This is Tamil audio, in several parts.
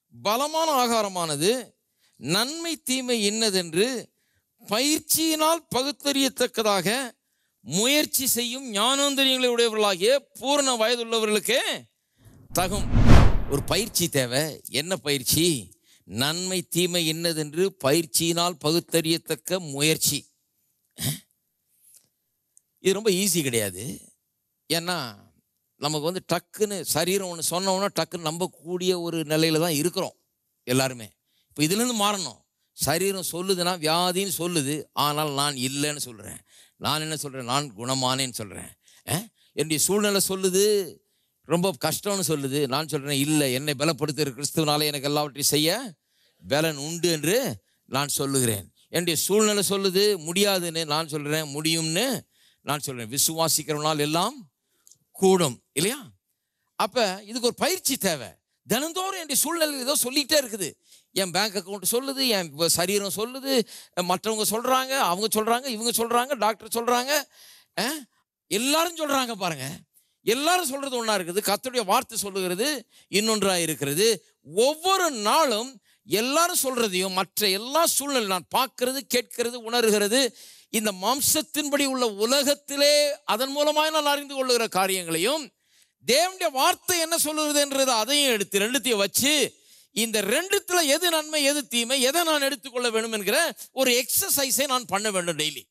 பலமான ஆகாரமானது நன்மை தீமை இன்னதென்று பயிற்சியினால் பகுத்தறியத்தக்கதாக முயற்சி செய்யும் ஞானோந்தரியங்களை உடையவர்களாகிய பூரண வயதுள்ளவர்களுக்கே தகும் ஒரு பயிற்சி தேவை என்ன பயிற்சி நன்மை தீமை என்னதென்று பயிற்சியினால் பகுத்தறியத்தக்க முயற்சி இது ரொம்ப ஈஸி கிடையாது ஏன்னா நமக்கு வந்து டக்குன்னு சரீரம் ஒன்று சொன்னோன்னா டக்குன்னு நம்பக்கூடிய ஒரு நிலையில தான் இருக்கிறோம் எல்லாருமே இப்போ இதுலேருந்து மாறணும் சரீரம் சொல்லுதுன்னா வியாதின்னு சொல்லுது ஆனால் நான் இல்லைன்னு சொல்கிறேன் நான் என்ன சொல்கிறேன் நான் குணமானேன்னு சொல்கிறேன் என்னுடைய சூழ்நிலை சொல்லுது ரொம்ப கஷ்டம்னு சொல்லுது நான் சொல்கிறேன் இல்லை என்னை பலப்படுத்துகிற கிறிஸ்துவனால எனக்கு எல்லாவற்றையும் செய்ய பலன் உண்டு என்று நான் சொல்லுகிறேன் என்னுடைய சூழ்நிலை சொல்லுது முடியாதுன்னு நான் சொல்கிறேன் முடியும்னு நான் சொல்கிறேன் விசுவாசிக்கிறவனால் எல்லாம் கூடும் இல்லையா அப்போ இதுக்கு ஒரு பயிற்சி தேவை தினந்தோறும் என்னுடைய சூழ்நிலை ஏதோ சொல்லிக்கிட்டே இருக்குது என் பேங்க் அக்கௌண்ட் சொல்லுது என் வ- சரீரம் சொல்லுது மற்றவங்க சொல்கிறாங்க அவங்க சொல்கிறாங்க இவங்க சொல்கிறாங்க டாக்டர் சொல்கிறாங்க எல்லாரும் சொல்கிறாங்க பாருங்க எல்லாரும் சொல்கிறது ஒன்றா இருக்குது கர்த்தருடைய வார்த்தை சொல்லுகிறது இன்னொன்றா இருக்கிறது ஒவ்வொரு நாளும் எல்லாரும் சொல்றதையும் மற்ற எல்லா சூழ்நிலை நான் பார்க்கிறது கேட்கிறது உணர்கிறது இந்த மாம்சத்தின்படி உள்ள உலகத்திலே அதன் மூலமாக நான் அறிந்து கொள்ளுகிற காரியங்களையும் தேவனுடைய வார்த்தை என்ன சொல்லுகிறது என்றது அதையும் எடுத்து ரெண்டுத்தையும் வச்சு இந்த ரெண்டுத்துல எது நன்மை எது தீமை எதை நான் எடுத்துக்கொள்ள வேண்டும் என்கிற ஒரு எக்ஸசைஸை நான் பண்ண வேண்டும் டெய்லி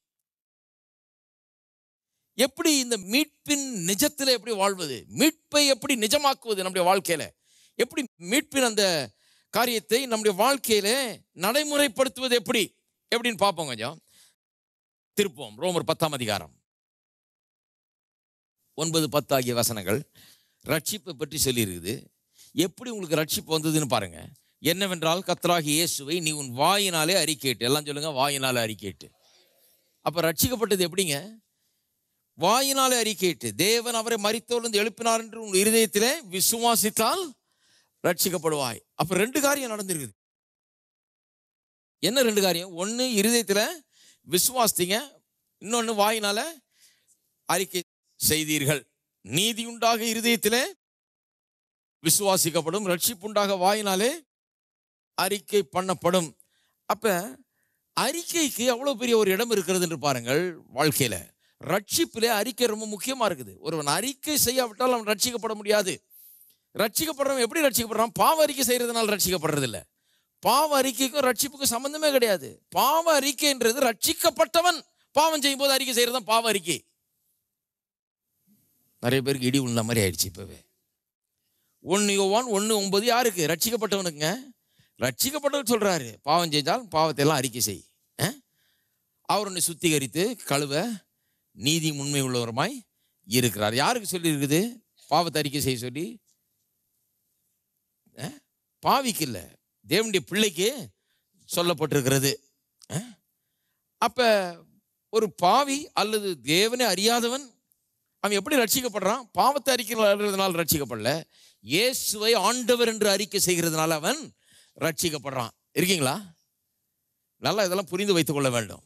எப்படி இந்த மீட்பின் நிஜத்தில் எப்படி வாழ்வது மீட்பை எப்படி நிஜமாக்குவது நம்முடைய வாழ்க்கையில எப்படி மீட்பின் அந்த காரியத்தை நம்முடைய வாழ்க்கையில நடைமுறைப்படுத்துவது எப்படி எப்படின்னு பார்ப்போம் கொஞ்சம் திருப்போம் ரோமர் பத்தாம் அதிகாரம் ஒன்பது பத்து ஆகிய வசனங்கள் ரட்சிப்பை பற்றி சொல்லியிருக்குது எப்படி உங்களுக்கு ரட்சிப்பு வந்ததுன்னு பாருங்க என்னவென்றால் கத்தராகி இயேசுவை நீ உன் வாயினாலே அறிக்கையிட்டு எல்லாம் சொல்லுங்க வாயினாலே அறிக்கையிட்டு அப்ப ரட்சிக்கப்பட்டது எப்படிங்க வாயினாலே அறிக்கையிட்டு தேவன் அவரை மரித்தோர்ந்து எழுப்பினார் என்று உன் இருதயத்திலே விசுவாசித்தால் ரட்சிக்கப்படுவாய் அப்ப ரெண்டு காரியம் நடந்திருக்குது என்ன ரெண்டு காரியம் ஒன்று இருதயத்தில் விசுவாசித்தீங்க இன்னொன்று வாயினால அறிக்கை செய்தீர்கள் நீதி உண்டாக இருதயத்திலே விசுவாசிக்கப்படும் ரட்சிப்புண்டாக வாயினாலே அறிக்கை பண்ணப்படும் அப்ப அறிக்கைக்கு அவ்வளவு பெரிய ஒரு இடம் இருக்கிறது என்று பாருங்கள் வாழ்க்கையில ரட்சிப்பிலே அறிக்கை ரொம்ப முக்கியமா இருக்குது ஒருவன் அறிக்கை செய்யாவிட்டால் அவன் ரட்சிக்கப்பட முடியாது ரட்சிக்கப்படுறவன் எப்படி ரட்சிக்கப்படுறான் பாவ அறிக்கை செய்யறதுனால ரட்சிக்கப்படுறது இல்ல பாவ அறிக்கைக்கும் ரட்சிப்புக்கும் சம்பந்தமே கிடையாது பாவ அறிக்கைன்றது ரட்சிக்கப்பட்டவன் பாவம் செய்யும் போது அறிக்கை செய்யறது பாவ அறிக்கை நிறைய பேருக்கு இடி உள்ள மாதிரி ஆயிடுச்சு இப்பவே ஒன்று யோவான் ஒன்று ஒன்பது யாருக்கு ரட்சிக்கப்பட்டவனுக்குங்க ரட்சிக்கப்பட்டவர் சொல்றாரு பாவம் செஞ்சால் பாவத்தை எல்லாம் அறிக்கை செய் அஹ்? அவர் உன்னை சுத்திகரித்து கழுவ நீதி உண்மை உள்ளவருமாய் இருக்கிறார் யாருக்கு சொல்லி இருக்குது பாவத்தை அறிக்கை செய்ய சொல்லி அஹ்? பாவிக்கு இல்லை தேவனுடைய பிள்ளைக்கு சொல்லப்பட்டிருக்கிறது அஹ்? அப்ப ஒரு பாவி அல்லது தேவனை அறியாதவன் அவன் எப்படி ரட்சிக்கப்படுறான் பாவத்தை அறிக்கிறதுனால ரட்சிக்கப்படல இயேசுவை ஆண்டவர் என்று அறிக்கை செய்கிறதுனால அவன் ரட்சிக்கப்படுறான் இருக்கீங்களா நல்லா இதெல்லாம் புரிந்து வைத்துக் கொள்ள வேண்டும்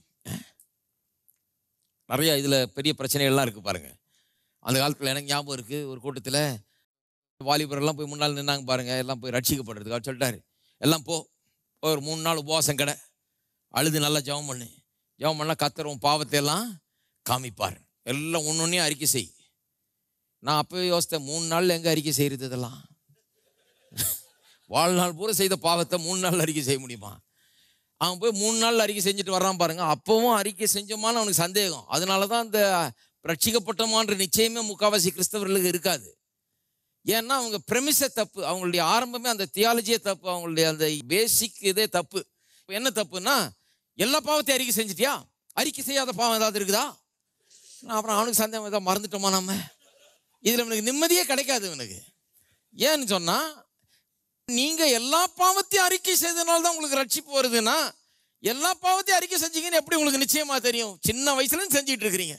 நிறைய இதுல பெரிய பிரச்சனைகள்லாம் இருக்கு பாருங்க அந்த காலத்துல எனக்கு ஞாபகம் இருக்கு ஒரு கூட்டத்துல வாலிபர் எல்லாம் போய் முன்னால் நின்னாங்க பாருங்க எல்லாம் போய் ரட்சிக்கப்படுறதுக்கு அவர் சொல்லிட்டாரு எல்லாம் போ போய் ஒரு மூணு நாள் உபவாசம் கடை அழுது நல்லா ஜெபம் பண்ணு ஜெபம் பண்ணா கத்தர் உன் பாவத்தை எல்லாம் காமிப்பார் எல்லாம் ஒன்னொன்னே அறிக்கை செய் நான் அப்பவே யோசித்தேன் மூணு நாள்ல எங்க அறிக்கை செய்யறது இதெல்லாம் வாழ்நாள் பூரா செய்த பாவத்தை மூணு நாள் அறிக்கை செய்ய முடியுமா அவன் போய் மூணு நாள் அறிக்கை செஞ்சுட்டு வர்றான் பாருங்க அப்பவும் அறிக்கை செஞ்சோமான்னு அவனுக்கு சந்தேகம் அதனால தான் அந்த ரட்சிக்கப்பட்டோமான்ற நிச்சயமே முக்காவாசி கிறிஸ்தவர்களுக்கு இருக்காது ஏன்னா அவங்க பிரமிச தப்பு அவங்களுடைய ஆரம்பமே அந்த தியாலஜியே தப்பு அவங்களுடைய அந்த பேசிக் இதே தப்பு இப்ப என்ன தப்புன்னா எல்லா பாவத்தையும் அறிக்கை செஞ்சிட்டியா அறிக்கை செய்யாத பாவம் ஏதாவது இருக்குதா நான் அப்புறம் அவனுக்கு சந்தேகம் ஏதாவது மறந்துட்டோமா நம்ம இதில் இவனுக்கு நிம்மதியே கிடைக்காது இவனுக்கு ஏன்னு சொன்னா நீங்க எல்லா பாவத்தையும் அறிக்கை செய்தனால தான் உங்களுக்கு ரட்சிப்பு வருதுன்னா எல்லா பாவத்தையும் அறிக்கை செஞ்சீங்கன்னு எப்படி உங்களுக்கு நிச்சயமா தெரியும் சின்ன வயசுல இருந்து செஞ்சுட்டு இருக்கிறீங்க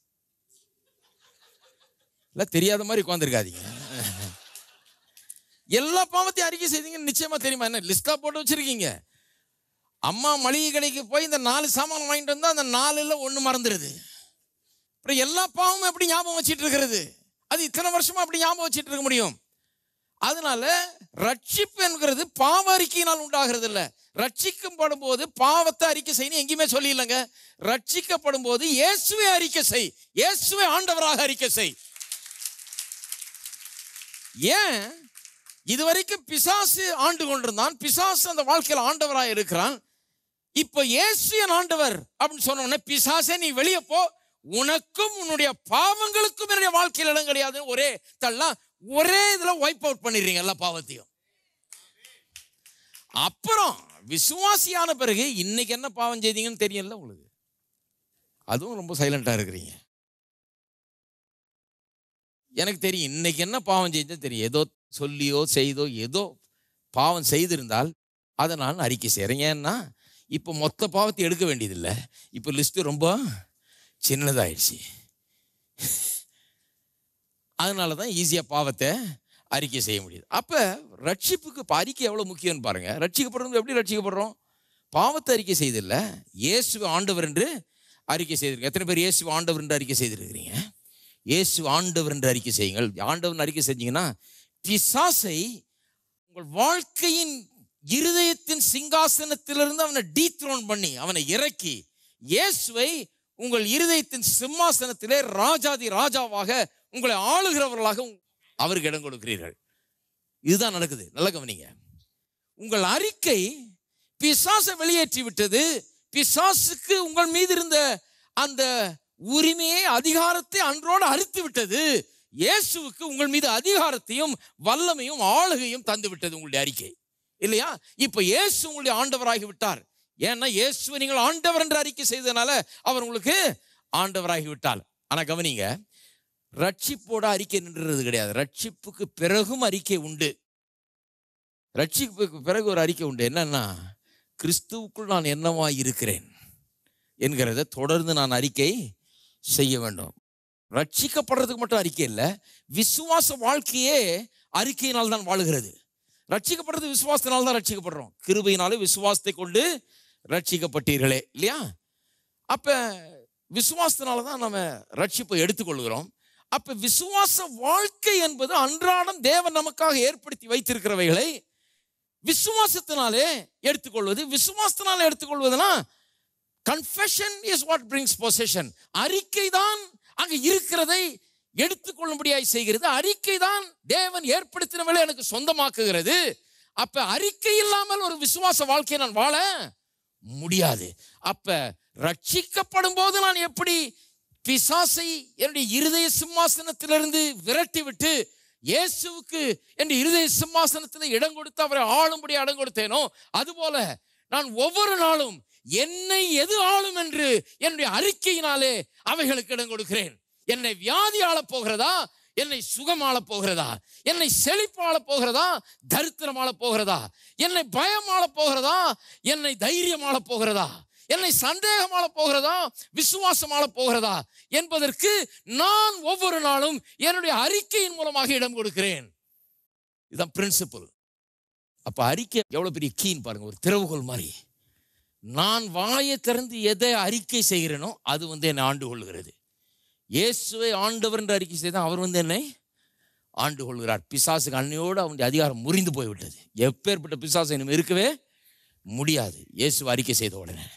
இல்ல தெரியாத மாதிரி உட்காந்துருக்காதீங்க எல்லா பாவத்தையும் அறிக்கை செய்தீங்கன்னு நிச்சயமா தெரியுமா என்ன லிஸ்டா போட்டு வச்சிருக்கீங்க அம்மா மளிகை கடைக்கு போய் இந்த நாலு சாமான் வாங்கிட்டு வந்தா அந்த நாலுல ஒண்ணு மறந்துடுது அப்புறம் எல்லா பாவமும் எப்படி ஞாபகம் வச்சிட்டு இருக்கிறது அது இத்தனை வருஷமா அப்படி ஞாபகம் வச்சிட்டு இருக்க முடியும் அதனால ரட்சிப்பு என்கிறது பாவ அறிக்கையினால் உண்டாகிறது இல்ல ரட்சிக்கப்படும் போது பாவத்தை அறிக்கை செய்யணும் எங்கேயுமே சொல்லி இல்லைங்க ரட்சிக்கப்படும் போது இயேசுவை அறிக்கை செய் இயேசுவை ஆண்டவராக அறிக்கை செய் ஏன் இதுவரைக்கும் பிசாசு ஆண்டு கொண்டிருந்தான் பிசாசு அந்த வாழ்க்கையில் ஆண்டவராக இருக்கிறான் இப்போ இயேசு என் ஆண்டவர் அப்படின்னு சொன்ன உடனே பிசாசே நீ வெளியே போ உனக்கும் உன்னுடைய பாவங்களுக்கும் என்னுடைய வாழ்க்கையில் இடம் கிடையாது ஒரே தள்ளலாம் ஒரே இதுல வைப் அவுட் பண்ணிடுறீங்க எல்லா பாவத்தையும் அப்புறம் விசுவாசியான பிறகு இன்னைக்கு என்ன பாவம் செய்தீங்கன்னு தெரியல உங்களுக்கு அதுவும் ரொம்ப சைலண்டா இருக்கிறீங்க எனக்கு தெரியும் இன்னைக்கு என்ன பாவம் செஞ்சது தெரியும் ஏதோ சொல்லியோ செய்தோ ஏதோ பாவம் செய்திருந்தால் அதை நான் அறிக்கை செய்கிறேன் ஏன்னா இப்போ மொத்த பாவத்தை எடுக்க வேண்டியதில்லை இப்போ லிஸ்ட்டு ரொம்ப சின்னதாயிடுச்சு அதனால தான் ஈஸியாக பாவத்தை அறிக்கை செய்ய முடியுது அப்போ ரட்சிப்புக்கு இப்போ அறிக்கை எவ்வளோ முக்கியம்னு பாருங்கள் ரட்சிக்கப்படுறது எப்படி ரட்சிக்கப்படுறோம் பாவத்தை அறிக்கை செய்தில்ல இயேசு ஆண்டவர் என்று அறிக்கை செய்திருக்கீங்க எத்தனை பேர் இயேசு ஆண்டவர் என்று அறிக்கை செய்திருக்கிறீங்க இயேசு ஆண்டவர் என்று அறிக்கை செய்யுங்கள் ஆண்டவர் அறிக்கை செஞ்சீங்கன்னா பிசாசை உங்கள் வாழ்க்கையின் இருதயத்தின் சிங்காசனத்திலிருந்து அவனை டீத்ரோன் பண்ணி அவனை இறக்கி இயேசுவை உங்கள் இருதயத்தின் சிம்மாசனத்திலே ராஜாதி ராஜாவாக உங்களை ஆளுகிறவர்களாக அவருக்கு இடம் கொடுக்கிறீர்கள் இதுதான் நடக்குது நல்ல கவனிங்க உங்கள் அறிக்கை பிசாசை வெளியேற்றி விட்டது பிசாசுக்கு உங்கள் மீது இருந்த அந்த உரிமையை அதிகாரத்தை அன்றோடு அறுத்து விட்டது இயேசுவுக்கு உங்கள் மீது அதிகாரத்தையும் வல்லமையும் ஆளுகையும் தந்து விட்டது உங்களுடைய அறிக்கை இல்லையா இப்ப இயேசு உங்களுடைய ஆண்டவராகி விட்டார் ஏன்னா இயேசுவை நீங்கள் ஆண்டவர் என்று அறிக்கை செய்ததுனால அவர் உங்களுக்கு ஆண்டவராகி விட்டார் ஆனா கவனிங்க ரட்சிப்போட அறிக்கை நின்றுறது கிடையாது ரட்சிப்புக்கு பிறகும் அறிக்கை உண்டு ரட்சிப்புக்கு பிறகு ஒரு அறிக்கை உண்டு என்னன்னா கிறிஸ்துவுக்குள் நான் என்னவா இருக்கிறேன் என்கிறத தொடர்ந்து நான் அறிக்கை செய்ய வேண்டும் ரட்சிக்கப்படுறதுக்கு மட்டும் அறிக்கை இல்லை விசுவாச வாழ்க்கையே அறிக்கையினால் தான் வாழுகிறது ரட்சிக்கப்படுறது விசுவாசத்தினால் தான் ரட்சிக்கப்படுறோம் கிருபையினாலே விசுவாசத்தை கொண்டு ரட்சிக்கப்பட்டீர்களே இல்லையா அப்ப விசுவாசத்தினால தான் நம்ம ரட்சிப்பை எடுத்துக்கொள்கிறோம் அப்ப விசுவாச வாழ்க்கை என்பது அன்றாடம் தேவன் நமக்காக ஏற்படுத்தி வைத்திருக்கிறவைகளை விசுவாசத்தினாலே எடுத்துக்கொள்வது விசுவாசத்தினாலே எடுத்துக்கொள்வதுனா confession is what brings possession அறிக்கை தான் அங்க இருக்கிறதை எடுத்துக்கொள்ளும்படியாய் செய்கிறது அறிக்கை தான் தேவன் ஏற்படுத்தினவளை எனக்கு சொந்தமாக்குகிறது அப்ப அறிக்கை இல்லாமல் ஒரு விசுவாச வாழ்க்கையை நான் வாழ முடியாது அப்ப ரட்சிக்கப்படும் போது நான் எப்படி பிசாசை என்னுடைய இருதய சிம்மாசனத்திலிருந்து விரட்டி விட்டு இயேசுவுக்கு என் இருதய சிம்மாசனத்தில் இடம் கொடுத்து அவரை ஆளும்படி இடம் கொடுத்தேனோ அதுபோல நான் ஒவ்வொரு நாளும் என்னை எது ஆளும் என்று என்னுடைய அறிக்கையினாலே அவைகளுக்கு இடம் கொடுக்கிறேன் என்னை வியாதி ஆளப் போகிறதா என்னை சுகமாள போகிறதா என்னை செழிப்பாள போகிறதா தரித்திரமாள போகிறதா என்னை பயமாள போகிறதா என்னை தைரியமாள போகிறதா என்னை சந்தேகமாள போகிறதா விசுவாசமாள போகிறதா என்பதற்கு நான் ஒவ்வொரு நாளும் என்னுடைய அறிக்கையின் மூலமாக இடம் கொடுக்கிறேன் இதுதான் பிரின்சிபல் அப்ப அறிக்கை எவ்வளவு பெரிய கீன் பாருங்க ஒரு திறவுகோல் மாதிரி நான் வாயை திறந்து எதை அறிக்கை செய்கிறேனோ அது வந்து என்னை ஆண்டு கொள்கிறது இயேசுவை ஆண்டவர் என்று அறிக்கை செய்தால் அவர் வந்து என்னை ஆண்டு கொள்கிறார் பிசாசுக்கு அன்னையோடு அவனுடைய அதிகாரம் முறிந்து போய்விட்டது எப்பேற்பட்ட பிசாசு இனிமே இருக்கவே முடியாது இயேசு அறிக்கை செய்த உடனே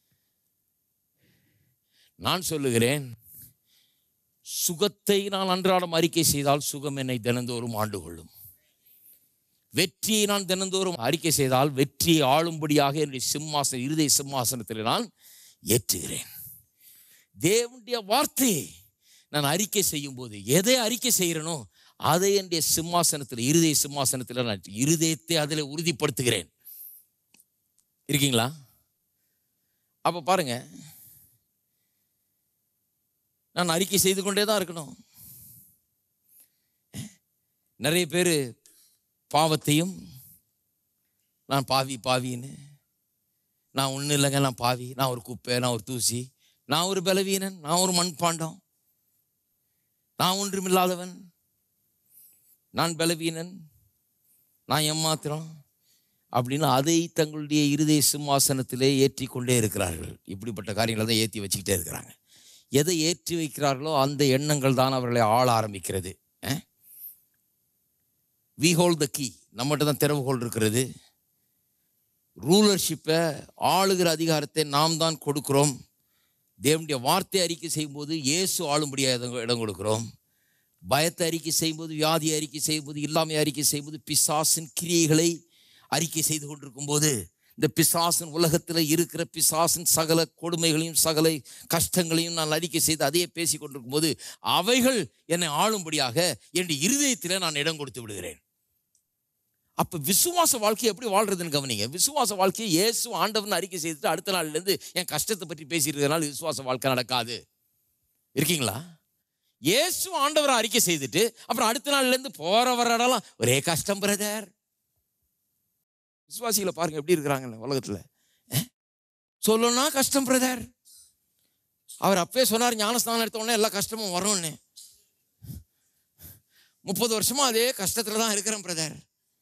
நான் சொல்லுகிறேன் சுகத்தை நான் அன்றாடம் அறிக்கை செய்தால் சுகம் என்னை தினந்தோறும் ஆண்டு கொள்ளும் வெற்றியை நான் தினந்தோறும் அறிக்கை செய்தால் வெற்றியை ஆளும்படியாக என்னுடைய சிம்மாசன இருதய சிம்மாசனத்தில் நான் ஏற்றுகிறேன் தேவனுடைய வார்த்தையை நான் அறிக்கை செய்யும் போது எதை அறிக்கை செய்கிறேனோ அதை என்னுடைய சிம்மாசனத்தில் இருதய சிம்மாசனத்தில் நான் இருதயத்தை அதில் உறுதிப்படுத்துகிறேன் இருக்கீங்களா அப்ப பாருங்க நான் அறிக்கை செய்து கொண்டே தான் இருக்கணும் நிறைய பேர் பாவத்தையும் நான் பாவி பாவின்னு நான் ஒன்றும் இல்லைங்க நான் பாவி நான் ஒரு குப்பை நான் ஒரு தூசி நான் ஒரு பலவீனன் நான் ஒரு மண்பாண்டம் நான் ஒன்றுமில்லாதவன் நான் பலவீனன் நான் ஏமாத்திரம் அப்படின்னு அதை தங்களுடைய இருதய சிம்மாசனத்திலே ஏற்றி கொண்டே இருக்கிறார்கள் இப்படிப்பட்ட காரியங்களை தான் ஏற்றி வச்சுக்கிட்டே இருக்கிறாங்க எதை ஏற்றி வைக்கிறார்களோ அந்த எண்ணங்கள் தான் அவர்களை ஆள ஆரம்பிக்கிறது ah? We hold the key நம்மகிட்ட தான் திறவுகோல் இருக்கிறது ரூலர்ஷிப்பை ஆளுகிற அதிகாரத்தை நாம் தான் கொடுக்கிறோம் தேவனுடைய வார்த்தை அறிக்கை செய்யும்போது இயேசு ஆளும்படியாக இடம் இடம் கொடுக்கிறோம் பயத்தை அறிக்கை செய்யும்போது வியாதி அறிக்கை செய்யும்போது இல்லாமை அறிக்கை செய்யும்போது பிசாசின் கிரியைகளை அறிக்கை செய்து கொண்டிருக்கும் போது இந்த பிசாசின் உலகத்தில் இருக்கிற பிசாசின் சகல கொடுமைகளையும் சகல கஷ்டங்களையும் நான் அறிக்கை செய்து அதையே பேசி கொண்டிருக்கும் போது அவைகள் என்னை ஆளும்படியாக என் இருதயத்தில் நான் இடம் கொடுத்து விடுகிறேன் அப்ப விசுவாச வாழ்க்கையை எப்படி வாழ்றதுன்னு கவனிங்க விசுவாச வாழ்க்கையை இயேசு ஆண்டவன் அறிக்கை செய்துட்டு அடுத்த நாள்ல இருந்து என் கஷ்டத்தை பற்றி பேசிட்டு இருக்கறதுனால விசுவாச வாழ்க்கை நடக்காது இருக்கீங்களா இயேசு ஆண்டவரை அறிக்கை செய்துட்டு அப்புறம் அடுத்த நாள்ல இருந்து போற வர இடம்லாம் ஒரே கஷ்டம் பிரதர் விசுவாசிகளை பாருங்க எப்படி இருக்கிறாங்க உலகத்துல அஹ்? சொல்லணும்னா கஷ்டம் பிரதர் அவர் அப்பவே சொன்னார் ஞானஸ்தானம் எடுத்த உடனே எல்லா கஷ்டமும் வரும்னு முப்பது வருஷமா அதே கஷ்டத்துல தான் இருக்கிறேன் பிரதர்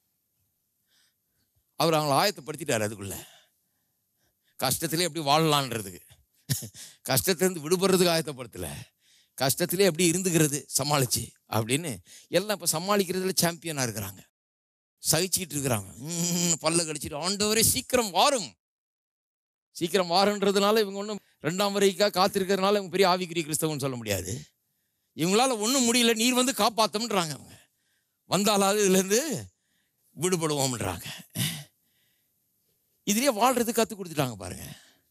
அவர் அவங்கள ஆயத்தப்படுத்திட்டார் அதுக்குள்ள கஷ்டத்திலே எப்படி வாழலான்றதுக்கு கஷ்டத்திலேருந்து விடுபடுறதுக்கு ஆயத்தப்படுத்தல கஷ்டத்திலே எப்படி இருந்துக்கிறது சமாளிச்சு அப்படின்னு எல்லாம் இப்போ சமாளிக்கிறதுல சாம்பியனாக இருக்கிறாங்க சகிச்சுக்கிட்டு இருக்கிறாங்க ம்ம், பல்ல கடிச்சிட்டு ஆண்டவரே சீக்கிரம் வாரும் சீக்கிரம் வாருன்றதுனால இவங்க ஒன்றும் ரெண்டாம் வரைக்காக காத்திருக்கிறதுனால இவங்க பெரிய ஆவிக்குரிய கிறிஸ்தவன்னு சொல்ல முடியாது இவங்களால ஒன்றும் முடியல நீர் வந்து காப்பாத்தம்ன்றாங்க அவங்க வந்தாலாவது இதுலேருந்து விடுபடுவோம்ன்றாங்க இதுலயே வாழ்றது கற்றுக் கொடுத்துட்டாங்க பாருங்க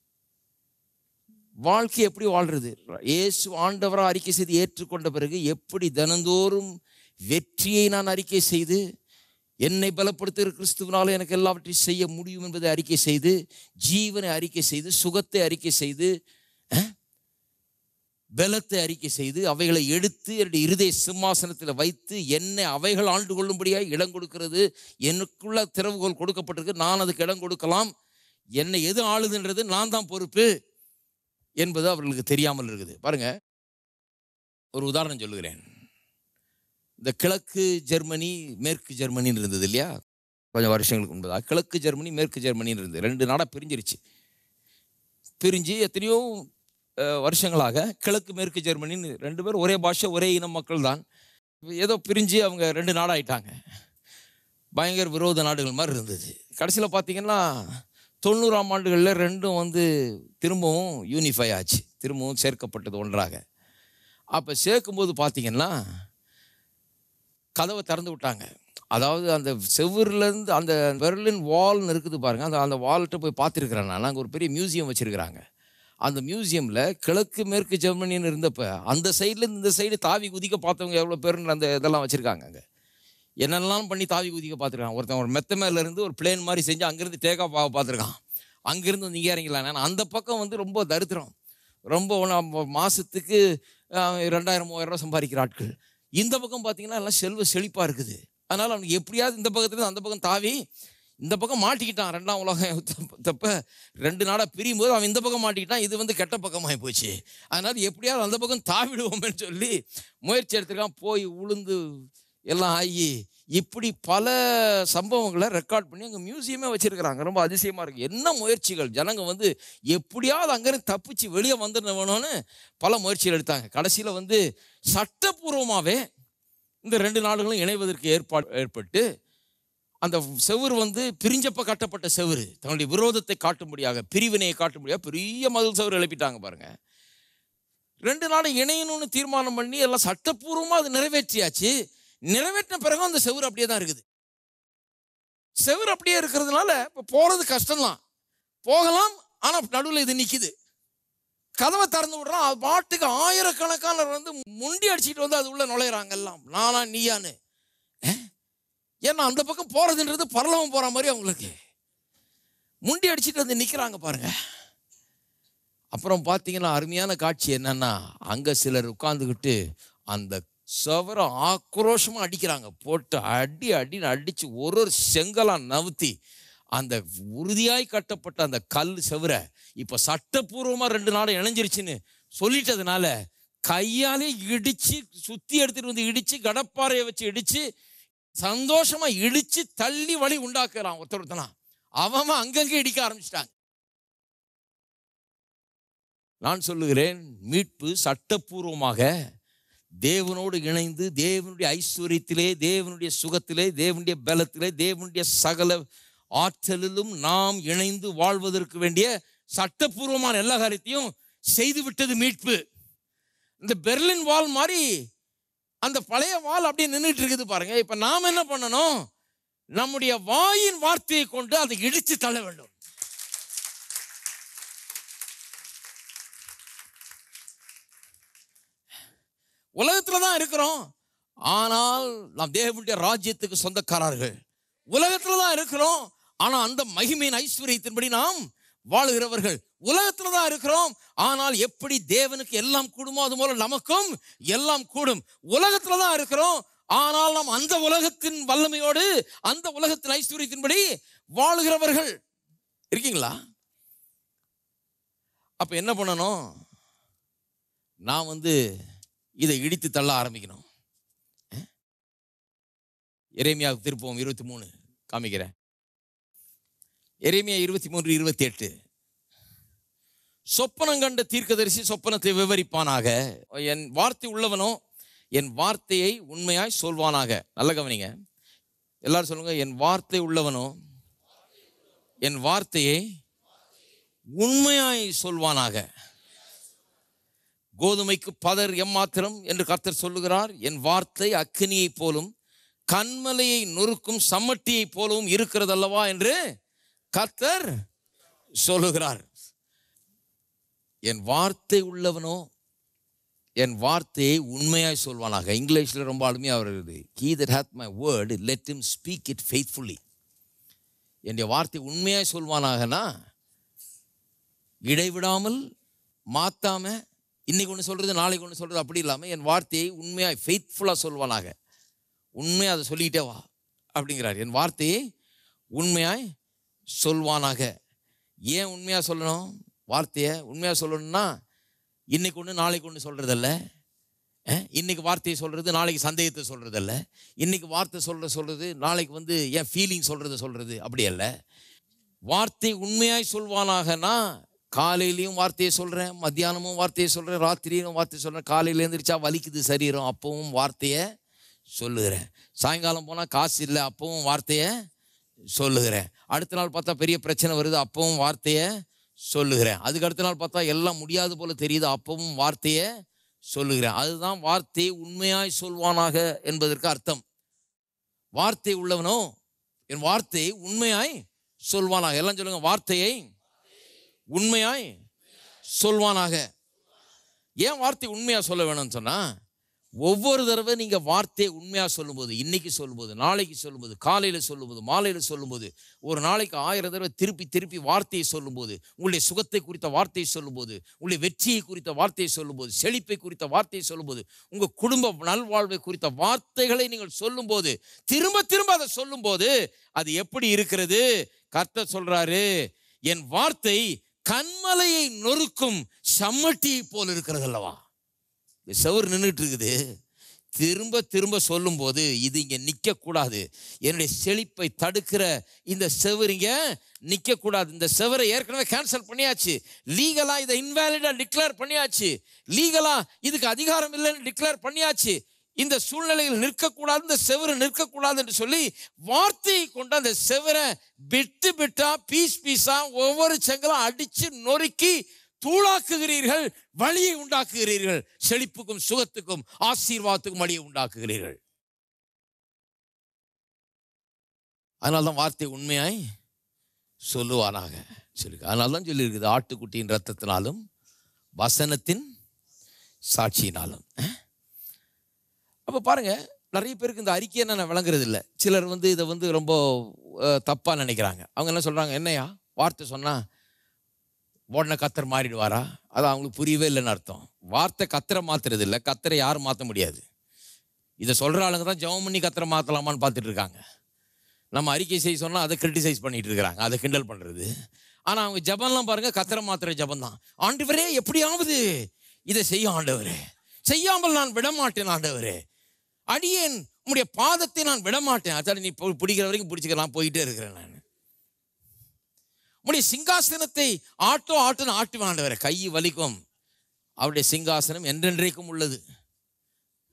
வாழ்க்கை எப்படி வாழ்றது இயேசு ஆண்டவரா அறிக்கை செய்து ஏற்றுக்கொண்ட பிறகு எப்படி தினந்தோறும் வெற்றியை நான் அறிக்கை செய்து என்னை பலப்படுத்துகிற கிறிஸ்துவனால எனக்கு எல்லாவற்றையும் செய்ய முடியும் என்பதை அறிக்கை செய்து ஜீவனை அறிக்கை செய்து சுகத்தை அறிக்கை செய்து அஹ், பலத்தை அறிக்கை செய்து அவைகளை எடுத்து என்னுடைய இருதய சிம்மாசனத்தில் வைத்து என்னை அவைகள் ஆண்டு கொள்ளும்படியாக இடம் கொடுக்கிறது எனக்குள்ள திறவுகோல் கொடுக்கப்பட்டிருக்கு நான் அதுக்கு இடம் கொடுக்கலாம் என்னை எது ஆளுதுன்றது நான் தான் பொறுப்பு என்பது அவர்களுக்கு தெரியாமல் இருக்குது பாருங்க ஒரு உதாரணம் சொல்லுகிறேன் இந்த கிழக்கு ஜெர்மனி மேற்கு ஜெர்மனின்னு இருந்தது இல்லையா கொஞ்சம் வருஷங்களுக்கு முன்பதாக கிழக்கு ஜெர்மனி மேற்கு ஜெர்மனின்னு இருந்தது ரெண்டு நாடாக பிரிஞ்சிருச்சு பிரிஞ்சு எத்தனையோ அஹ், வருஷங்களாக கிழக்கு மேற்கு ஜெர்மனின்னு ரெண்டு பேரும் ஒரே பாஷை ஒரே இன மக்கள் தான் ஏதோ பிரிஞ்சு அவங்க ரெண்டு நாடாயிட்டாங்க பயங்கர விரோத நாடுகள் மாதிரி இருந்தது கடைசியில் பார்த்தீங்கன்னா தொண்ணூறாம் ஆண்டுகளில் ரெண்டும் வந்து திரும்பவும் யூனிஃபை ஆச்சு திரும்பவும் சேர்க்கப்பட்டது ஒன்றாக அப்போ சேர்க்கும்போது பார்த்தீங்கன்னா கதவை திறந்து விட்டாங்க அதாவது அந்த செவ்வூர்லேருந்து அந்த பெர்லின் வால்னு இருக்குது பாருங்க அந்த அந்த வால்கிட்ட போய் பார்த்துருக்குறேன் நான் அங்கே ஒரு பெரிய மியூசியம் வச்சுருக்குறாங்க அந்த மியூசியமில் கிழக்கு மேற்கு ஜெர்மனின்னு இருந்தப்ப அந்த சைட்லேருந்து இந்த சைடு தாவி குதிக்க பார்த்தவங்க எவ்வளோ பேருன்னு அந்த இதெல்லாம் வச்சுருக்காங்க அங்கே என்னெல்லாம் பண்ணி தாவி குதிக்க பார்த்துருக்கான் ஒருத்தன் ஒரு மெத்த மேல இருந்து ஒரு பிளேன் மாதிரி செஞ்சு அங்கேருந்து டேக் ஆஃப் ஆக பார்த்துருக்கான் அங்கேருந்து வந்து இங்கே இறங்கிக்கலாம் நான் அந்த பக்கம் வந்து ரொம்ப தரித்திரம் ரொம்ப ஒண்ணா- மாசத்துக்கு அஹ், ரெண்டாயிரம் மூவாயிரம் ரூபா சம்பாதிக்கிற ஆட்கள் இந்த பக்கம் பார்த்தீங்கன்னா எல்லாம் செல்வ செழிப்பாக இருக்குது அதனால் அவனுக்கு எப்படியாவது இந்த பக்கத்துல அந்த பக்கம் தாவி இந்த பக்கம் மாட்டிக்கிட்டான் ரெண்டாம் உலகம் தப்ப ரெண்டு நாடாக பிரியும் போது அவன் இந்த பக்கம் மாட்டிக்கிட்டான் இது வந்து கெட்ட பக்கமாகி போச்சு அதனால எப்படியாவது அந்த பக்கம் தாவிடுவோமேன்னு சொல்லி முயற்சி எடுத்துருக்கான் போய் உளுந்து எல்லாம் ஆகி இப்படி பல சம்பவங்களை ரெக்கார்ட் பண்ணி அங்கே மியூசியமே வச்சிருக்கிறாங்க ரொம்ப அதிசயமாக இருக்குது என்ன முயற்சிகள் ஜனங்க வந்து எப்படியாவது அங்கேருந்து தப்பிச்சு வெளியே வந்துட வேணும்னு பல முயற்சிகள் எடுத்தாங்க கடைசியில் வந்து சட்டப்பூர்வமாகவே இந்த ரெண்டு நாடுகளும் இணைவதற்கு ஏற்பாடு ஏற்பட்டு அந்த செவுரு வந்து பிரிஞ்சப்ப கட்டப்பட்ட செவுரு தங்களுடைய விரோதத்தை காட்டும்படியாக பிரிவினையை காட்டும்படியாக பெரிய மதில் செவுரு எழுப்பிட்டாங்க பாருங்க ரெண்டு நாடும் இணையணும்னு தீர்மானம் பண்ணி எல்லாம் சட்டப்பூர்வமாக அது நிறைவேற்றியாச்சு நிறைவேற்றின பிறகும் அந்த செவுரு அப்படியே தான் இருக்குது செவுரு அப்படியே இருக்கிறதுனால இப்போ போகிறது கஷ்டம்தான் போகலாம் ஆனால் நடுவில் இது நிற்கிது கதவை திறந்து விடுறான் அது பாட்டுக்கு ஆயிரக்கணக்கானவர் வந்து முண்டி அடிச்சிட்டு வந்து அது உள்ள நுழையிறாங்க எல்லாம் நானா நீயான்னு அஹ்? ஏன்னா அந்த பக்கம் போறதுன்றது பரலவம் போற மாதிரி அவங்களுக்கு முண்டி அடிச்சிட்டு வந்து நிக்கிறாங்க பாருங்க அப்புறம் பார்த்தீங்கன்னா அருமையான காட்சி என்னன்னா அங்க சிலர் உட்கார்ந்துக்கிட்டு அந்த சுவரை ஆக்ரோஷமா அடிக்கிறாங்க போட்டு அடி அடின்னு அடிச்சு ஒரு ஒரு செங்கலா நவுத்தி அந்த உறுதியாய் கட்டப்பட்ட அந்த கல் செவரை இப்ப சட்டப்பூர்வமா ரெண்டு நாளும் இணைஞ்சிருச்சுன்னு சொல்லிட்டதுனால கையாலே இடிச்சு சுத்தி எடுத்துட்டு வந்து இடிச்சு கடப்பாறையை வச்சு இடிச்சு சந்தோஷமா இடிச்சு தள்ளி வழி உண்டாக்குறான் ஒருத்தர் ஒருத்தனா அவன் அவன் அங்கங்க இடிக்க ஆரம்பிச்சிட்டாங்க நான் சொல்லுகிறேன் மீட்பு சட்டப்பூர்வமாக தேவனோடு இணைந்து தேவனுடைய ஐஸ்வர்யத்திலே தேவனுடைய சுகத்திலே தேவனுடைய பலத்திலே தேவனுடைய சகல ஆற்றலிலும் நாம் இணைந்து வாழ்வதற்கு வேண்டிய சட்டப்பூர்வமான எல்லா காரியத்தையும் செய்து விட்டது மீட்பு இந்த பெர்லின் வால் மாதிரி அந்த பழைய வால் அப்படியே நின்றுட்டு இருக்குது பாருங்க இப்ப நாம் என்ன பண்ணணும் நம்முடைய வாயின் வார்த்தையை கொண்டு அதை இடித்து தள்ள வேண்டும் உலகத்துல தான் இருக்கிறோம் ஆனால் நாம் தேவனுடைய ராஜ்யத்துக்கு சொந்தக்காரர்கள் உலகத்துல தான் இருக்கிறோம் ஆனா அந்த மகிமையின் ஐஸ்வர்யத்தின்படி நாம் வாழுகிறவர்கள் உலகத்துல தான் இருக்கிறோம் ஆனால் எப்படி தேவனுக்கு எல்லாம் கூடுமோ அது போல நமக்கும் எல்லாம் கூடும் உலகத்துல தான் இருக்கிறோம் ஆனால் நாம் அந்த உலகத்தின் வல்லமையோடு அந்த உலகத்தின் ஐஸ்வர்யத்தின்படி வாழுகிறவர்கள் இருக்கீங்களா அப்ப என்ன பண்ணணும் நான் வந்து இதை இடித்து தள்ள ஆரம்பிக்கணும் எரேமியாவுக்கு திருப்பம் இருபத்தி மூணு காமிக்கிறேன் எரேமியா இருபத்தி மூன்று இருபத்தி எட்டு சொப்பனம் கண்ட தீர்க்கதரிசி சொப்பனத்தை விவரிப்பானாக என் வார்த்தை உள்ளவனோ என் வார்த்தையை உண்மையாய் சொல்வானாக நல்ல கவனிங்க எல்லாரும் சொல்லுங்க என் வார்த்தை உள்ளவனோ என் வார்த்தையை உண்மையாய் சொல்வானாக கோதுமைக்கு பதர் எம்மாத்திரம் என்று கர்த்தர் சொல்லுகிறார் என் வார்த்தை அக்கினியைப் போலும் கண்மலையை நொறுக்கும் சம்மட்டியைப் போலவும் இருக்கிறதல்லவா என்று கர்த்தர் சொல்லுகிறார் என் வார்த்தை உள்ளவனோ என் வார்த்தையை உண்மையாய் சொல்வானாக இங்கிலீஷில் ரொம்ப அருமையாக வருது he that hath my word let him speak it faithfully என்னுடைய வார்த்தை உண்மையாய் சொல்வானாகனா இடைவிடாமல் மாத்தாம இன்னைக்கு ஒன்று சொல்றது நாளைக்கு ஒன்று சொல்றது அப்படி இல்லாமல் என் வார்த்தையை உண்மையாய் ஃபெய்த்ஃபுல்லாக சொல்வானாக உண்மையாக அதை சொல்லிக்கிட்டே வா அப்படிங்கிறார் என் வார்த்தையை உண்மையாய் சொல்வானாக ஏன் உண்மையாக சொல்லணும் வார்த்தையை உண்மையாக சொல்லணும்னா இன்னைக்கு ஒன்று நாளைக்கு ஒன்று சொல்கிறதல்ல இன்னைக்கு வார்த்தையை சொல்கிறது நாளைக்கு சந்தேகத்தை சொல்கிறதல்ல இன்னைக்கு வார்த்தை சொல்கிற சொல்கிறது நாளைக்கு வந்து ஏன் ஃபீலிங் சொல்கிறத சொல்கிறது அப்படி அல்ல வார்த்தை உண்மையாய் சொல்வானாகனா காலையிலையும் வார்த்தையை சொல்கிறேன் மத்தியானமும் வார்த்தையை சொல்கிறேன் ராத்திரியும் வார்த்தையை சொல்கிறேன் காலையில் எழுந்திரிச்சா வலிக்குது சரீரம் அப்பவும் வார்த்தையை சொல்லுகிறேன் சாயங்காலம் போனால் காசு இல்லை அப்பவும் வார்த்தையை சொல்லுகிறேன் அடுத்த நாள் பார்த்தா பெரிய பிரச்சனை வருது அப்பவும் வார்த்தையை சொல்லுகிறேன் அதுக்கு அடுத்த நாள் பார்த்தா எல்லாம் முடியாது போல தெரியுது அப்பவும் வார்த்தையை சொல்லுகிறேன் அதுதான் வார்த்தையை உண்மையாய் சொல்வானாக என்பதற்கு அர்த்தம் வார்த்தை உள்ளவனோ என் வார்த்தையை உண்மையாய் சொல்வானாக எல்லாம் சொல்லுங்க வார்த்தையை உண்மையாய் சொல்வானாக ஏன் வார்த்தை உண்மையா சொல்ல வேணும்னு சொன்னா ஒவ்வொரு தடவை நீங்க வார்த்தையை உண்மையா சொல்லும்போது இன்னைக்கு சொல்லும்போது நாளைக்கு சொல்லும்போது காலையில சொல்லும்போது மாலையில சொல்லும்போது ஒரு நாளைக்கு ஆயிரம் தடவை திருப்பி திருப்பி வார்த்தையை சொல்லும்போது உங்களுடைய சுகத்தை குறித்த வார்த்தையை சொல்லும்போது உங்களுடைய வெற்றியை குறித்த வார்த்தையை சொல்லும்போது செழிப்பை குறித்த வார்த்தையை சொல்லும்போது உங்க குடும்ப நல்வாழ்வை குறித்த வார்த்தைகளை நீங்கள் சொல்லும்போது திரும்ப திரும்ப அதை சொல்லும்போது அது எப்படி இருக்கிறது கர்த்தர் சொல்றாரு என் வார்த்தை கண்மலையை நொறுக்கும் சம்மட்டியை போல் இருக்கிறது அல்லவா செவர் நின்றுட்டு இருக்குது திரும்ப திரும்ப சொல்லும்போது இது இங்க நிக்க கூடாது என்னுடைய செழிப்பை தடுக்கிற இந்த செவர் இங்க நிக்க கூடாது இந்த செவரை ஏற்கனவே கேன்சல் பண்ணியாச்சு லீகலா இதை இன்வேலிடா டிக்ளேர் பண்ணியாச்சு லீகலா இதுக்கு அதிகாரம் இல்லைன்னு டிக்ளேர் பண்ணியாச்சு இந்த சூழ்நிலையில் நிற்கக்கூடாது இந்த செவரு நிற்கக்கூடாது என்று சொல்லி வார்த்தையை கொண்டு அந்த செவரை பிட்டு பிட்டா பீஸ் பீஸா ஒவ்வொரு செங்கலும் அடிச்சு நொறுக்கி தூளாக்குகிறீர்கள் வழியை உண்டாக்குகிறீர்கள் செழிப்புக்கும் சுகத்துக்கும் ஆசீர்வாதத்துக்கும் வழியை உண்டாக்குகிறீர்கள் அதனால்தான் வார்த்தை உண்மையாய் சொல்லுவானாக சொல்லி அதனால தான் சொல்லியிருக்குது ஆட்டுக்குட்டியின் ரத்தத்தினாலும் வசனத்தின் சாட்சியினாலும் அப்போ பாருங்க நிறைய பேருக்கு இந்த அறிக்கை என்ன விளங்குறது இல்லை சிலர் வந்து இதை வந்து ரொம்ப தப்பாக நினைக்கிறாங்க அவங்க என்ன சொல்கிறாங்க என்னையா வார்த்தை சொன்னால் உடனே கத்தர் மாறிடுவாரா அது அவங்களுக்கு புரியவே இல்லைன்னு அர்த்தம் வார்த்தை கத்தரை மாத்துறது இல்லை கத்தரை யாரும் மாற்ற முடியாது இதை சொல்கிற ஆளுங்க தான் ஜெபம் பண்ணி கத்தரை மாற்றலாமான்னு பார்த்துட்டு இருக்காங்க நம்ம அறிக்கை செய்ய சொன்னால் அதை கிரிட்டிசைஸ் பண்ணிட்டு இருக்கிறாங்க அதை கிண்டல் பண்ணுறது ஆனால் அவங்க ஜபம்லாம் பாருங்க கத்தரை மாத்திர ஜபம் தான் ஆண்டவரே எப்படியாவது இதை செய்ய ஆண்டவரே செய்யாமல் நான் விடமாட்டேன் ஆண்டவரே அடியேன் உம்முடைய பாதத்தை நான் விடமாட்டேன் அதான் நீ பு- பிடிக்கிற வரைக்கும் பிடிச்சிக்கலாம் போயிட்டே இருக்கிறேன் நான் உம்முடைய சிங்காசனத்தை ஆட்டோ ஆட்டுன்னு ஆட்டுவேன் ஆண்டவரே கை வலிக்கும் அவருடைய சிங்காசனம் என்றென்றைக்கும் உள்ளது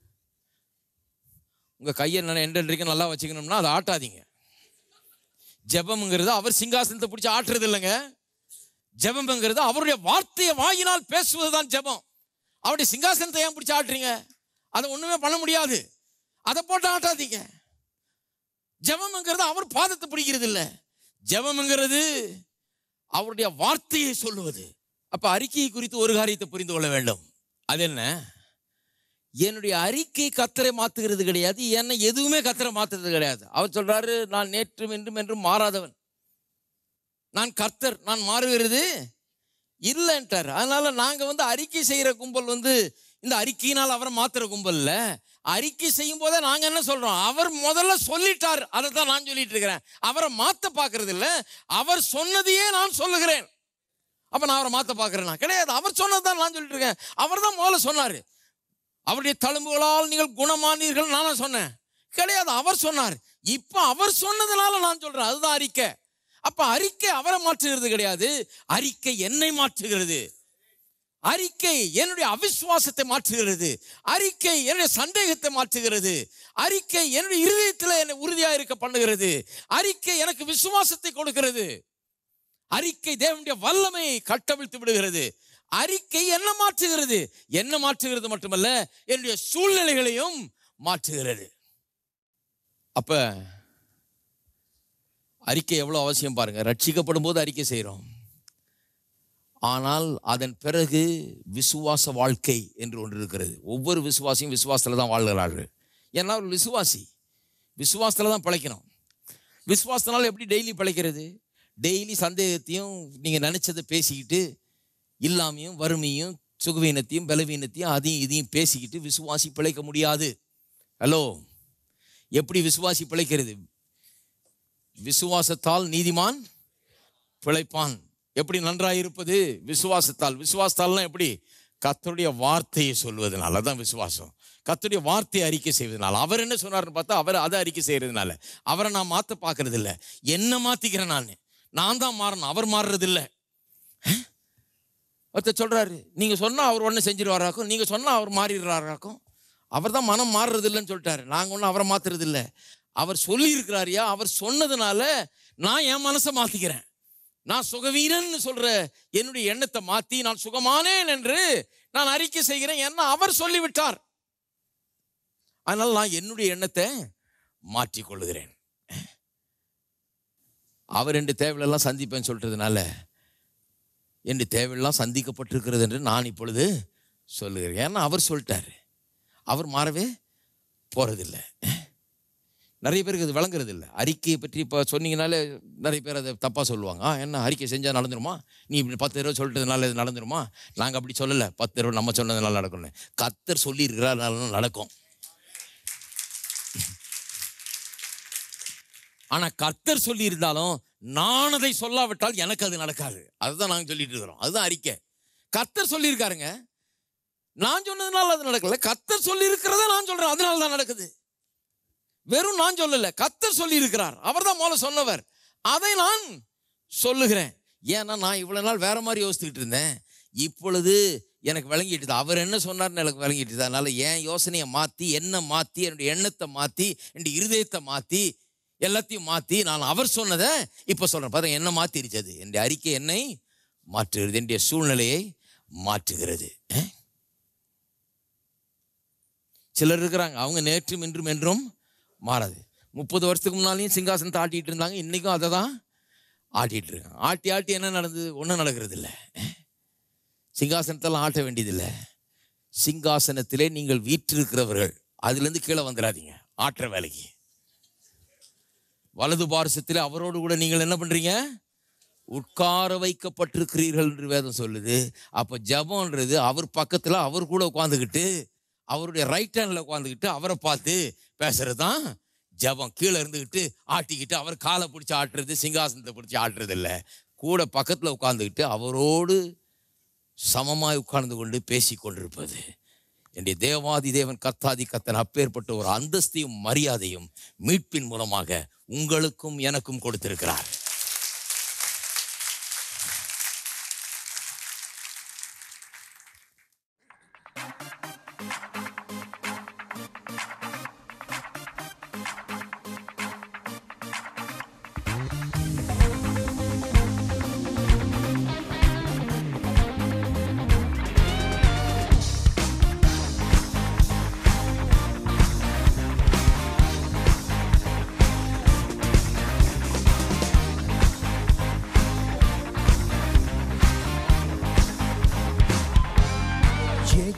உங்கள் கையை நல்லா என்றென்றைக்கும் நல்லா வச்சுக்கணும்னா அதை ஆட்டாதீங்க ஜெபம்ங்கிறது அவர் சிங்காசனத்தை பிடிச்சி ஆட்டுறது இல்லைங்க ஜெபம்ங்கிறது அவருடைய வார்த்தையை வாயினால் பேசுவது தான் ஜெபம் அவருடைய சிங்காசனத்தை ஏன் பிடிச்சி ஆட்டுறீங்க அதை ஒன்றுமே பண்ண முடியாது அதை போட்டு ஆட்டாதீங்க ஜெபம்ங்கிறது அவர் பாதத்தை பிடிக்கிறது இல்லை ஜெபம்ங்கிறது அவருடைய வார்த்தையை சொல்லுவது அப்ப அறிக்கையை குறித்து ஒரு காரியத்தை புரிந்து கொள்ள வேண்டும் அது என்ன என்னுடைய அறிக்கை கத்தரை மாத்துகிறது கிடையாது என்னை எதுவுமே கத்தரை மாத்துறது கிடையாது அவர் சொல்றாரு நான் நேற்றும் என்றும் என்றும் மாறாதவன் நான் கர்த்தர் நான் மாறுகிறது இல்லைன்ட்டார் அதனால நாங்க வந்து அறிக்கை செய்யற கும்பல் வந்து இந்த அறிக்கையினால் அவரை மாத்துற கும்பல் இல்ல அறிக்கை செய்யும் போதே நாங்க என்ன சொல்றோம் அவர் முதல்ல சொல்லிட்டார் அதை தான் நான் சொல்லிட்டு இருக்கிறேன் அவரை மாத்த பாக்குறது இல்ல அவர் சொன்னதையே நான் சொல்லுகிறேன் அப்ப நான் அவரை மாத்த பாக்குறேனா கிடையாது அவர் சொன்னதுதான் நான் சொல்லிட்டு இருக்கேன் அவர் தான் முதல்ல சொன்னாரு அவருடைய தழும்புகளால் நீங்கள் குணமானீர்கள் நானா சொன்னேன் கிடையாது அவர் சொன்னார் இப்ப அவர் சொன்னதுனால நான் சொல்றேன் அதுதான் அறிக்கை அப்ப அறிக்கை அவரை மாற்றுகிறது கிடையாது அறிக்கை என்னை மாற்றுகிறது அறிக்கை என்னுடைய அவிசுவாசத்தை மாற்றுகிறது அறிக்கை என்னுடைய சந்தேகத்தை மாற்றுகிறது அறிக்கை என்னுடைய இருதயத்தில் என்னை உறுதியா இருக்க பண்ணுகிறது அறிக்கை எனக்கு விசுவாசத்தை கொடுக்கிறது அறிக்கை தேவனுடைய வல்லமையை கட்டவிழ்த்து விடுகிறது அறிக்கை என்ன மாற்றுகிறது என்ன மாற்றுகிறது மட்டுமல்ல என்னுடைய சூழ்நிலைகளையும் மாற்றுகிறது அப்ப அறிக்கை எவ்வளவு அவசியம் பாருங்க ரட்சிக்கப்படும் போது அறிக்கை செய்கிறோம் ஆனால் அதன் பிறகு விசுவாச வாழ்க்கை என்று ஒன்று இருக்கிறது ஒவ்வொரு விசுவாசியும் விசுவாசத்தில் தான் வாழ்கிறார்கள் ஏன்னா ஒரு விசுவாசி விசுவாசத்தில் தான் பிழைக்கணும் விசுவாசத்தினால எப்படி டெய்லி பிழைக்கிறது டெய்லி சந்தேகத்தையும் நீங்கள் நினச்சதை பேசிக்கிட்டு இல்லாமையும் வறுமையும் சுகவீனத்தையும் பலவீனத்தையும் அதையும் இதையும் பேசிக்கிட்டு விசுவாசி பிழைக்க முடியாது ஹலோ எப்படி விசுவாசி பிழைக்கிறது விசுவாசத்தால் நீதிமான் பிழைப்பான் எப்படி நன்றாய் இருப்பது விசுவாசத்தால் விசுவாசத்தால்னா எப்படி கர்த்தருடைய வார்த்தையை சொல்வதனால தான் விசுவாசம் கர்த்தருடைய வார்த்தையை அறிக்கை செய்வதனால அவர் என்ன சொன்னார்னு பார்த்தா அவர் அதை அறிக்கை செய்யறதுனால அவரை நான் மாற்ற பார்க்கறது இல்லை என்ன மாத்திக்கிறேன் நான் நான் தான் மாறணும் அவர் மாறுறது இல்லை ஒருத்தர் சொல்றாரு நீங்க சொன்னா அவர் ஒன்று செஞ்சிருவாராக்கும் நீங்க சொன்னா அவர் மாறிடுறாராக்கும் அவர் தான் மனம் மாறுறது இல்லைன்னு சொல்லிட்டாரு நாங்க ஒன்றும் அவரை மாத்துறது இல்லை அவர் சொல்லி இருக்கிறாரியா அவர் சொன்னதுனால நான் என் மனசை மாத்திக்கிறேன் நான் சுகவீரன் சொல்ற என்னுடைய எண்ணத்தை மாத்தி நான் சுகமானேன் என்று நான் அறிக்கை செய்கிறேன் என்ன அவர் சொல்லிவிட்டார் அதனால நான் என்னுடைய எண்ணத்தை மாற்றிக் கொள்ளுகிறேன் அவர் ரெண்டு தேவையெல்லாம் சந்திப்பேன்னு சொல்றதுனால என்று தேவையெல்லாம் சந்திக்கப்பட்டிருக்கிறது என்று நான் இப்பொழுது சொல்லுகிறேன் ஏன்னா அவர் சொல்லிட்டாரு அவர் மாறவே போறதில்லை நிறைய பேருக்கு அது விளங்குறது இல்லை அறிக்கையை பற்றி இப்போ சொன்னீங்கனாலே நிறைய பேர் அதை தப்பாக சொல்லுவாங்க ஆ என்ன அறிக்கை செஞ்சால் நடந்துருமா நீ இப்படி பத்து தடவை சொல்லிட்டதுனால இது நடந்துருமா நாங்கள் அப்படி சொல்லலை பத்து தடவை நம்ம சொன்னதுனால நடக்கணும் கத்தர் சொல்லியிருக்கிறாருனால நடக்கும் ஆனால் கர்த்தர் சொல்லியிருந்தாலும் நான் அதை சொல்லாவிட்டால் எனக்கு அது நடக்காது அதுதான் நாங்கள் சொல்லிட்டு இருக்கிறோம் அதுதான் அறிக்கை கர்த்தர் சொல்லியிருக்காருங்க நான் சொன்னதுனால அது நடக்கல கர்த்தர் சொல்லி இருக்கிறத நான் சொல்றேன் அதனால தான் நடக்குது வெறும் நான் சொல்லல கர்த்தர் சொல்லி இருக்கிறார் அவர் தான் முதல்ல சொன்னவர் அதை நான் சொல்லுகிறேன் ஏன்னா நான் இவ்வளவு நாள் வேற மாதிரி யோசிச்சுக்கிட்டு இருந்தேன் இப்பொழுது எனக்கு விளங்கிட்டுது அவர் என்ன சொன்னார்னு எனக்கு விளங்கிட்டுது அதனால என் யோசனையை மாற்றி என்ன மாற்றி என்னுடைய எண்ணத்தை மாற்றி என்னுடைய இருதயத்தை மாற்றி எல்லாத்தையும் மாற்றி நான் அவர் சொன்னதை இப்போ சொல்கிறேன் பாருங்க என்ன மாற்றிருச்சு அது என்னுடைய அறிக்கை என்னை மாற்றுகிறது என்னுடைய சூழ்நிலையை மாற்றுகிறது அஹ்? சிலர் இருக்கிறாங்க அவங்க நேற்றும் இன்றும் என்றும் மாறாது முப்பது வருஷத்துக்கு முன்னாலையும் சிங்காசனத்தை ஆட்டிட்டு இருந்தாங்க இன்றைக்கும் அதை தான் ஆட்டிட்டு இருக்காங்க ஆட்டி ஆட்டி என்ன நடந்தது ஒன்றும் நடக்கிறது இல்லை சிங்காசனத்தெல்லாம் ஆட்ட வேண்டியதில்லை சிங்காசனத்திலே நீங்கள் வீற்றிருக்கிறவர்கள் அதுலேருந்து கீழே வந்துடாதீங்க ஆட்டுற வேலைக்கு வலது பாரசத்தில் அவரோடு கூட நீங்கள் என்ன பண்றீங்க உட்கார வைக்கப்பட்டிருக்கிறீர்கள் என்று வேதம் சொல்லுது அப்போ ஜபம்ன்றது அவர் பக்கத்தில் அவர் கூட உட்காந்துக்கிட்டு அவருடைய ரைட் ஹேண்டில் உட்காந்துக்கிட்டு அவரை பார்த்து பேசுறது தான் ஜபம் கீழே இருந்துக்கிட்டு ஆட்டிக்கிட்டு அவர் காலை பிடிச்சி ஆட்டுறது சிங்காசனத்தை பிடிச்சி ஆட்டுறது இல்லை கூட பக்கத்தில் உட்காந்துக்கிட்டு அவரோடு சமமாய் உட்கார்ந்து கொண்டு பேசி கொண்டிருப்பது என்னுடைய தேவாதி தேவன் கத்தாதி கத்தன் அப்பேற்பட்ட ஒரு அந்தஸ்தையும் மரியாதையும் மீட்பின் மூலமாக உங்களுக்கும் எனக்கும் கொடுத்திருக்கிறார்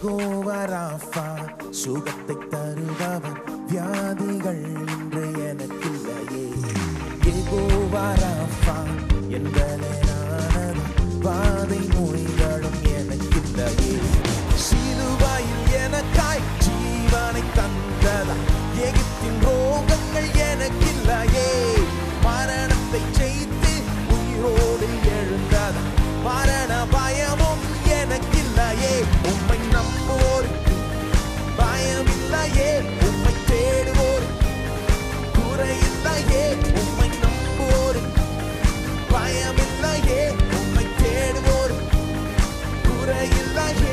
யெகோவா ராஃபா சுகத்தை தருபவர் வியாதிகள் இன்று எனக்கில்லையே யெகோவா ராஃபா என்பதனானது வாதை நோய்களும் எனக்கில்லையே சிலுவையில் எனக்காய் ஜீவனை தந்ததா எகிப்தின் ரோகங்கள் எனக்கில்லையே மரணத்தை ஜெயித்து உயிரோடு எழுந்ததா மரண பயமும் எனக்கில்லையே உம்மை நம்புவோருக்கு பயமில்லையே உம்மை தேடுவோருக்கு குறையில்லையே உம்மை நம்புவோருக்கு பயமில்லையே உம்மை தேடுவோருக்கு குறையில்லையே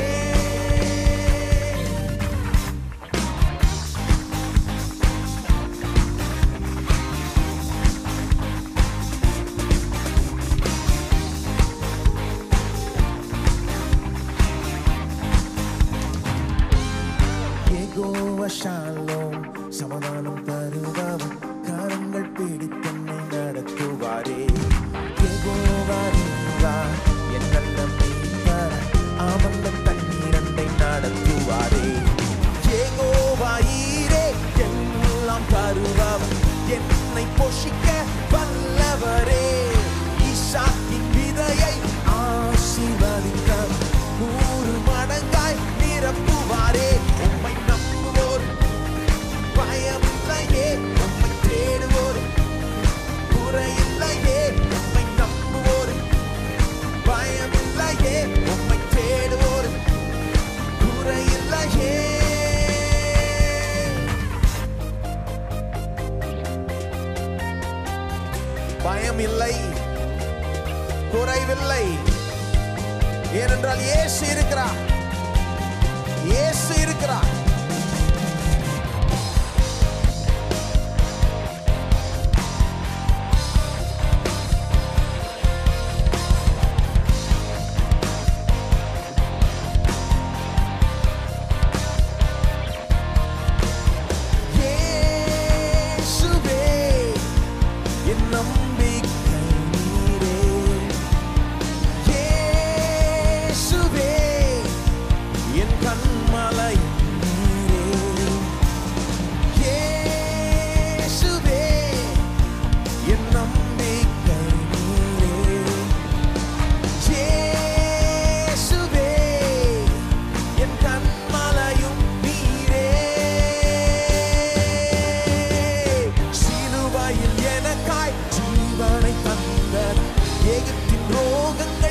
யெகோவா ஷாலோம் சமாதானம் தருபவர் கரங்கள் பிடித்தன்னை நடத்துவாரே யெகோவா ரீவா என் நல்ல மீட்பர் அமர்ந்த தண்ணீரண்டை நடத்துவாரே யெகோவா ஈரே எல்லாம் தருபவர் என்னை போஷிக்க வல்லவரே ஈசாக்கின் விதையை ஆசீர்வதித்தார் நூறு மடங்காய் நிரப்புவாரே உம்மை நம்புவோர் பயமில்லையே உம்மை தேடுவோர் குறையில்லையே உம்மை நம்புவோர் பயமில்லையே உம்மை தேடுவோர் குறையில்லையே பயமில்லை குறைவில்லை ஏனென்றால் இயேசு இருக்கிறார் இயேசு இருக்கிறார் இயேசுவே என் நம்பிக்கை நீரே இயேசுவே என் கண்மலை நீரே இயேசுவே என் நம்பிக்கை நீரே இயேசுவே என் கண்மலையும் நீரே சிலுவையில் எனக்காய் ஜீவனை தந்த எகிப்தின் ரோகங்கள்